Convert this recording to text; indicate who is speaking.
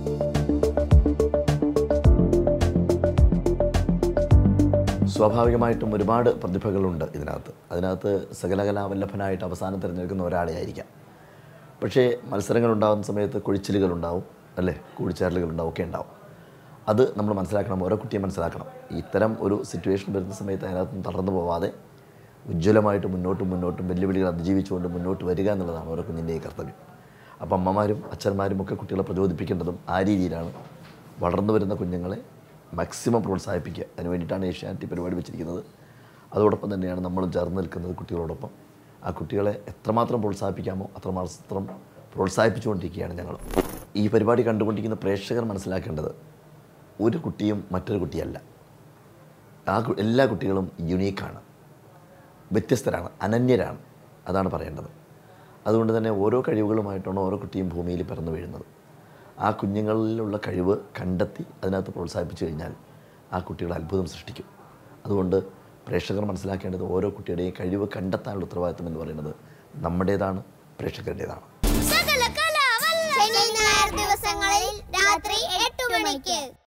Speaker 1: സ്വാഭാവികമായിട്ടും ഒരുപാട് പ്രതിഭകളുണ്ട് ഇതിനകത്ത് അതിനകത്ത് സകലകലാവല്ലഭനായിട്ട് അവസാനം തിരഞ്ഞെടുക്കുന്ന ഒരാളെ ആയിരിക്കാം പക്ഷേ മത്സരങ്ങൾ ഉണ്ടാകുന്ന സമയത്ത് കുഴിച്ചിലുകളുണ്ടാവും അല്ലേ കൂടിച്ചേരലുകളുണ്ടാവും ഒക്കെ ഉണ്ടാവും അത് നമ്മൾ മനസ്സിലാക്കണം ഓരോ കുട്ടിയെ മനസ്സിലാക്കണം ഇത്തരം ഒരു സിറ്റുവേഷൻ വരുന്ന സമയത്ത് അതിനകത്ത് നിന്ന് തളർന്നു പോവാതെ ഉജ്ജ്വലമായിട്ട് മുന്നോട്ടും മുന്നോട്ടും വെല്ലുവിളികൾ അതിജീവിച്ചുകൊണ്ട് മുന്നോട്ട് വരിക എന്നുള്ളതാണ് ഓരോ കുഞ്ഞിൻ്റെയും കർത്തവ്യം അപ്പം അമ്മമാരും അച്ഛന്മാരും ഒക്കെ കുട്ടികളെ പ്രചോദിപ്പിക്കേണ്ടതും ആ രീതിയിലാണ് വളർന്നു വരുന്ന കുഞ്ഞുങ്ങളെ മാക്സിമം പ്രോത്സാഹിപ്പിക്കുക അതിന് വേണ്ടിയിട്ടാണ് ഏഷ്യാനെറ്റ് ഈ പരിപാടി വെച്ചിരിക്കുന്നത് അതോടൊപ്പം തന്നെയാണ് നമ്മളും ചേർന്ന് നിൽക്കുന്നത് കുട്ടികളോടൊപ്പം ആ കുട്ടികളെ എത്രമാത്രം പ്രോത്സാഹിപ്പിക്കാമോ അത്രമാത്രം പ്രോത്സാഹിപ്പിച്ചുകൊണ്ടിരിക്കുകയാണ് ഞങ്ങൾ ഈ പരിപാടി കണ്ടുകൊണ്ടിരിക്കുന്ന പ്രേക്ഷകർ മനസ്സിലാക്കേണ്ടത് ഒരു കുട്ടിയും മറ്റൊരു കുട്ടിയല്ല ആ കു- എല്ലാ കുട്ടികളും യുണീക്കാണ് വ്യത്യസ്തരാണ് അനന്യരാണ് അതാണ് പറയേണ്ടത് അതുകൊണ്ട് തന്നെ ഓരോ കഴിവുകളുമായിട്ടാണ് ഓരോ കുട്ടിയും ഭൂമിയിൽ പിറന്നു വീഴുന്നത് ആ കുഞ്ഞുങ്ങളിലുള്ള കഴിവ് കണ്ടെത്തി അതിനകത്ത് പ്രോത്സാഹിപ്പിച്ചു കഴിഞ്ഞാൽ ആ കുട്ടികൾ അത്ഭുതം സൃഷ്ടിക്കും അതുകൊണ്ട് പ്രേക്ഷകർ മനസ്സിലാക്കേണ്ടത് ഓരോ കുട്ടിയുടെയും കഴിവ് കണ്ടെത്താനുള്ള ഉത്തരവാദിത്വം എന്ന് പറയുന്നത് നമ്മുടേതാണ് പ്രേക്ഷകരുടേതാണ്
Speaker 2: സകല കലാവല്ല ശനി ഞായർ ദിവസങ്ങളിൽ രാത്രി എട്ട് മണിക്ക്